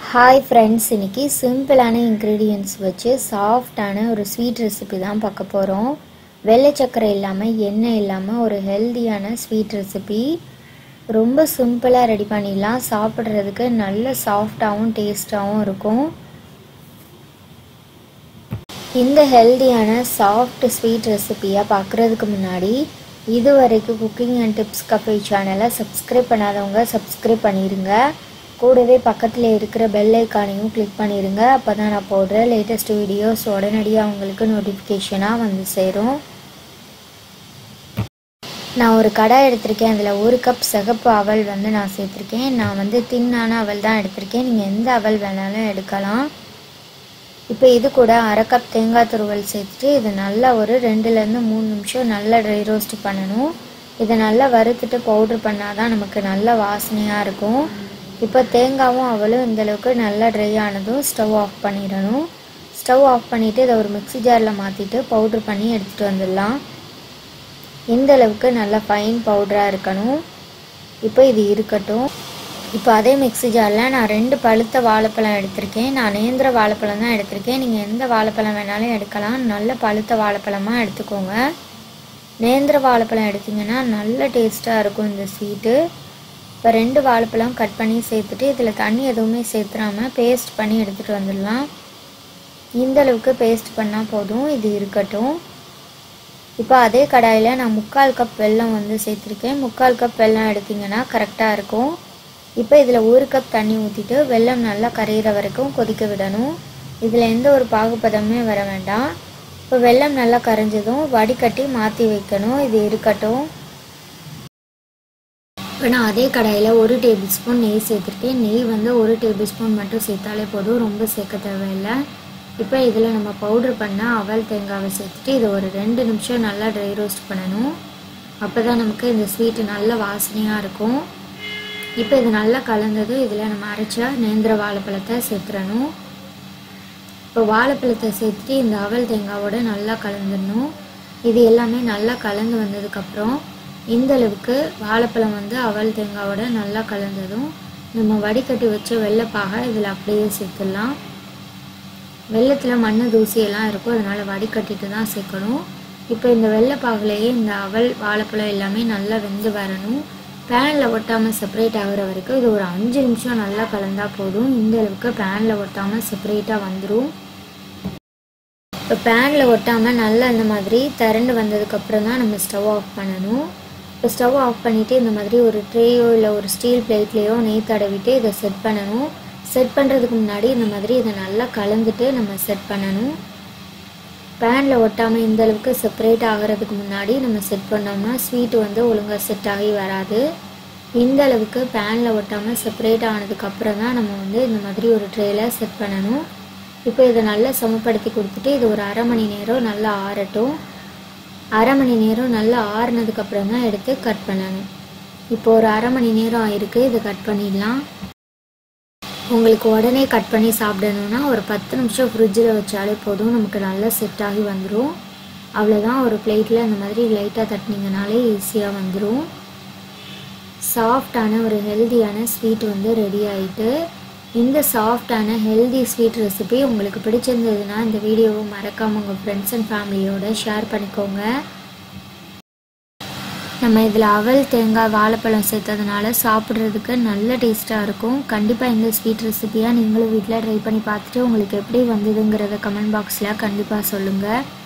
hi friends இன்னைக்கு சிம்பிளான ingredients வச்சு சாஃப்டான ஒரு ஸ்வீட் ரெசிபி தான் பார்க்க போகிறோம் வெள்ளை சர்க்கரை இல்லாமல் எண்ணெய் இல்லாமல் ஒரு ஹெல்தியான ஸ்வீட் ரெசிபி ரொம்ப சிம்பிளாக ரெடி பண்ணிடலாம் சாப்பிட்றதுக்கு நல்ல சாஃப்டாகவும் டேஸ்ட்டாகவும் இருக்கும் இந்த ஹெல்தியான சாஃப்ட் ஸ்வீட் ரெசிபியை பார்க்குறதுக்கு முன்னாடி இது வரைக்கும் குக்கிங் அண்ட் டிப்ஸ் கஃபே சேனலை சப்ஸ்கிரைப் பண்ணாதவங்க சப்ஸ்கிரைப் பண்ணிடுங்க கூடவே பக்கத்தில் இருக்கிற பெல் ஐக்கானையும் கிளிக் பண்ணிடுங்க அப்போ தான் நான் போடுற லேட்டஸ்ட் வீடியோஸ் உடனடியாக உங்களுக்கு நோட்டிஃபிகேஷனாக வந்து சேரும் நான் ஒரு கடாய் எடுத்திருக்கேன் அதில் ஒரு கப் சிகப்பு அவல் வந்து நான் சேர்த்துருக்கேன் நான் வந்து தின்னான அவல் தான் எடுத்திருக்கேன் நீங்கள் எந்த அவல் வேணாலும் எடுக்கலாம் இப்போ இது கூட அரை கப் தேங்காய் துருவல் சேர்த்துட்டு இது நல்லா ஒரு ரெண்டுலேருந்து மூணு நிமிஷம் நல்லா ட்ரை ரோஸ்ட் பண்ணணும் இதை நல்லா வறுத்துட்டு பவுட்ரு பண்ணால் தான் நமக்கு நல்ல வாசனையாக இருக்கும் இப்போ தேங்காவும் அவளும் இந்தளவுக்கு நல்லா ட்ரை ஆனதும் ஸ்டவ் ஆஃப் பண்ணிடணும் ஸ்டவ் ஆஃப் பண்ணிவிட்டு இதை ஒரு மிக்ஸி ஜாரில் மாற்றிட்டு பவுட்ரு பண்ணி எடுத்துகிட்டு வந்துடலாம் இந்த அளவுக்கு நல்லா ஃபைன் பவுடராக இருக்கணும் இப்போ இது இருக்கட்டும் இப்போ அதே மிக்ஸி ஜாரில் நான் ரெண்டு பழுத்த வாழைப்பழம் எடுத்திருக்கேன் நான் நேந்திர வாழைப்பழம் தான் எடுத்திருக்கேன் நீங்கள் எந்த வாழைப்பழம் வேணாலும் எடுக்கலாம் நல்ல பழுத்த வாழைப்பழமாக எடுத்துக்கோங்க நேந்திர வாழைப்பழம் எடுத்திங்கன்னா நல்ல டேஸ்ட்டாக இருக்கும் இந்த ஸ்வீட்டு இப்போ ரெண்டு வாழைப்பழம் கட் பண்ணி சேர்த்துட்டு இதில் தண்ணி எதுவுமே சேர்த்துறாமல் பேஸ்ட் பண்ணி எடுத்துகிட்டு வந்துடலாம் இந்த அளவுக்கு பேஸ்ட் பண்ணால் போதும் இது இருக்கட்டும் இப்போ அதே கடாயில் நான் முக்கால் கப் வெல்லம் வந்து சேர்த்துருக்கேன் முக்கால் கப் வெல்லம் எடுத்திங்கன்னா கரெக்டாக இருக்கும் இப்போ இதில் ஒரு கப் தண்ணி ஊற்றிட்டு வெல்லம் நல்லா கரையிற வரைக்கும் கொதிக்க விடணும் இதில் எந்த ஒரு பாகுபதமே வர வேண்டாம் இப்போ வெல்லம் நல்லா கரைஞ்சதும் வடிகட்டி மாற்றி வைக்கணும் இது இருக்கட்டும் இப்போ நான் அதே கடாயில் ஒரு டேபிள் ஸ்பூன் நெய் சேர்த்துருக்கேன் நெய் வந்து ஒரு டேபிள் ஸ்பூன் மட்டும் சேர்த்தாலே போதும் ரொம்ப சேர்க்க தேவையில்லை இப்போ இதில் நம்ம பவுட்ரு பண்ண அவல் தேங்காவை சேர்த்துட்டு இதை ஒரு ரெண்டு நிமிஷம் நல்லா ட்ரை ரோஸ்ட் பண்ணணும் அப்போ தான் நமக்கு இந்த ஸ்வீட்டு நல்ல வாசனையாக இருக்கும் இப்போ இது நல்லா கலந்தது இதில் நம்ம அரைச்ச நேந்திர வாழைப்பழத்தை சேர்த்துறணும் இப்போ வாழைப்பழத்தை சேர்த்துட்டு இந்த அவல் தேங்காவோட நல்லா கலந்துடணும் இது எல்லாமே நல்லா கலந்து வந்ததுக்கப்புறம் இந்த அளவுக்கு வாழைப்பழம் வந்து அவல் தேங்காவோட நல்லா கலந்ததும் நம்ம வடிகட்டி வச்ச வெள்ளைப்பாக இதில் அப்படியே சேர்த்துடலாம் வெள்ளத்தில் மண் தூசியெல்லாம் இருக்கும் அதனால் வடிகட்டிட்டு தான் சேர்க்கணும் இப்போ இந்த வெள்ளைப்பாகுலேயே இந்த அவல் வாழைப்பழம் எல்லாமே நல்லா வெந்து வரணும் பேனில் ஒட்டாமல் செப்பரேட் ஆகிற வரைக்கும் இது ஒரு அஞ்சு நிமிஷம் நல்லா கலந்தால் போதும் இந்த அளவுக்கு பேனில் ஒட்டாமல் செப்பரேட்டாக வந்துடும் இப்போ பேனில் ஒட்டாமல் நல்லா இந்த மாதிரி திரண்டு வந்ததுக்கப்புறம் தான் நம்ம ஸ்டவ் ஆஃப் பண்ணணும் இப்போ ஸ்டவ் ஆஃப் பண்ணிவிட்டு இந்த மாதிரி ஒரு ட்ரேயோ இல்லை ஒரு ஸ்டீல் பிளேட்லேயோ நெய் தடவிட்டு இதை செட் பண்ணணும் செட் பண்ணுறதுக்கு முன்னாடி இந்த மாதிரி இதை நல்லா கலந்துட்டு நம்ம செட் பண்ணணும் பேனில் ஒட்டாமல் இந்த அளவுக்கு செப்பரேட் ஆகிறதுக்கு முன்னாடி நம்ம செட் பண்ணோம்னா ஸ்வீட் வந்து ஒழுங்காக செட் ஆகி வராது இந்த அளவுக்கு பேனில் ஒட்டாமல் செப்பரேட் ஆனதுக்கப்புறம் தான் நம்ம வந்து இந்த மாதிரி ஒரு ட்ரேயில் செட் பண்ணணும் இப்போ இதை நல்லா சமப்படுத்தி கொடுத்துட்டு இது ஒரு அரை மணி நேரம் நல்லா ஆறட்டும் அரை மணி நேரம் நல்லா ஆறுனதுக்கப்புறம் தான் எடுத்து கட் பண்ணணும் இப்போ ஒரு அரை மணி நேரம் ஆயிருக்கு இதை கட் பண்ணிடலாம் உங்களுக்கு உடனே கட் பண்ணி சாப்பிடணுன்னா ஒரு பத்து நிமிஷம் ஃப்ரிட்ஜில் வச்சாலே போதும் நமக்கு நல்லா செட் ஆகி வந்துடும் அவ்வளோதான் ஒரு பிளேட்டில் இந்த மாதிரி லைட்டாக தட்டினீங்கனாலே ஈஸியாக வந்துடும் சாஃப்டான ஒரு ஹெல்தியான ஸ்வீட் வந்து ரெடி ஆகிட்டு இந்த சாஃப்டான ஹெல்தி ஸ்வீட் ரெசிபி உங்களுக்கு பிடிச்சிருந்ததுன்னா இந்த வீடியோவை மறக்காமல் உங்கள் ஃப்ரெண்ட்ஸ் அண்ட் ஃபேமிலியோட ஷேர் பண்ணிக்கோங்க நம்ம இதில் அவல் தேங்காய் வாழைப்பழம் சேர்த்ததுனால சாப்பிட்றதுக்கு நல்ல டேஸ்ட்டாக இருக்கும் கண்டிப்பாக இந்த ஸ்வீட் ரெசிபியாக நீங்களும் வீட்டில் ட்ரை பண்ணி பார்த்துட்டு உங்களுக்கு எப்படி வந்ததுங்கிறத கமெண்ட் பாக்ஸில் கண்டிப்பாக சொல்லுங்கள்